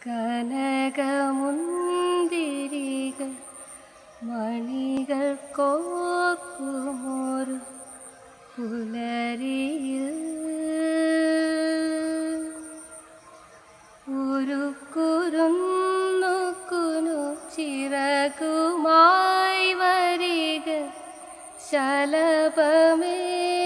കനകമുന്തിരികൾ മണികൾ കോർക്കുമൊരു പുലരിയിൽ ഒരു കുരുന്നുകുനു ചിറകുമായി വരിക ശലഭമേ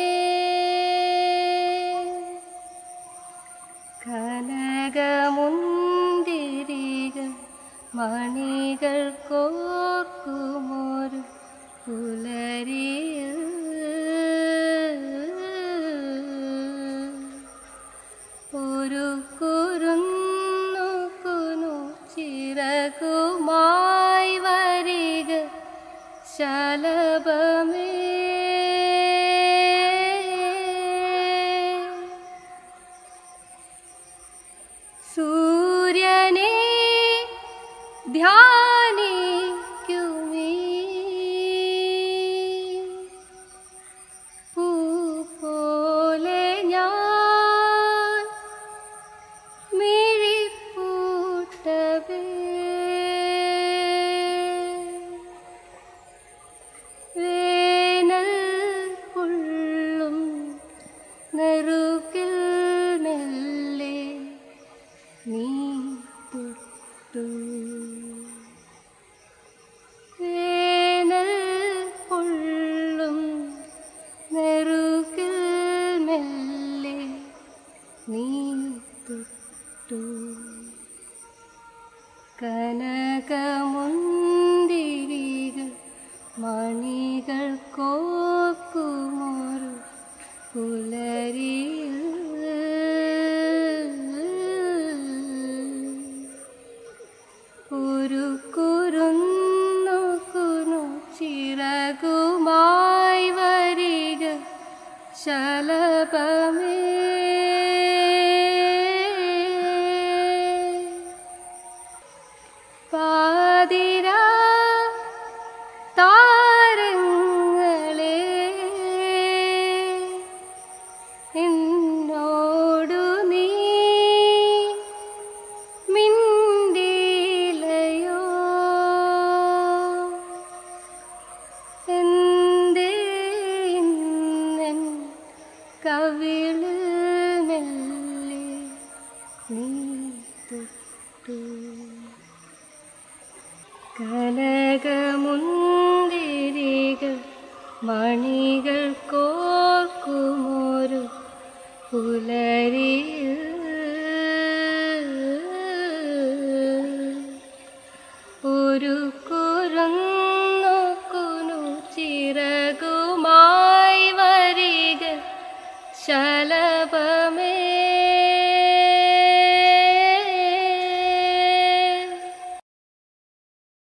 കനകമുന്തിരികൾ മണികൾ കോർക്കുമൊരു പുലരിയിൽ ഒരു കുരുന്നുകുനു ചിറകുമായി വരിക ശലഭമേ സൂര്യനെ ധ്യാനിക്കുമീ പൂ പോലെ ഞാൻ മിഴിപ്പൂട്ടവേ വേനൽ കൊള്ളും നെറുകിൽ മെല്ലെ നീ തൊട്ടു വേനൽ കൊള്ളും നെറുകിൽ മെല്ലെ നീ തൊട്ടു കനകമുന്തിരികൾ മണികൾ കോക്കുമൊരു പുലരിയിൽ ഒരു കുരുന്നുകുനു ചിറകുമായി വരിക ശലഭമേ പാതിരാ താരങ്ങളെ എന്നോടു നീ മിണ്ടിലയോ എന്തേ ഇന്നൻ കവിളിൽ മെല്ലെ നീ തൊട്ടു കനകമുന്തിരികൾ മണികൾ കോർക്കുമൊരു പുലരിയിൽ ഒരു കുറുന്ന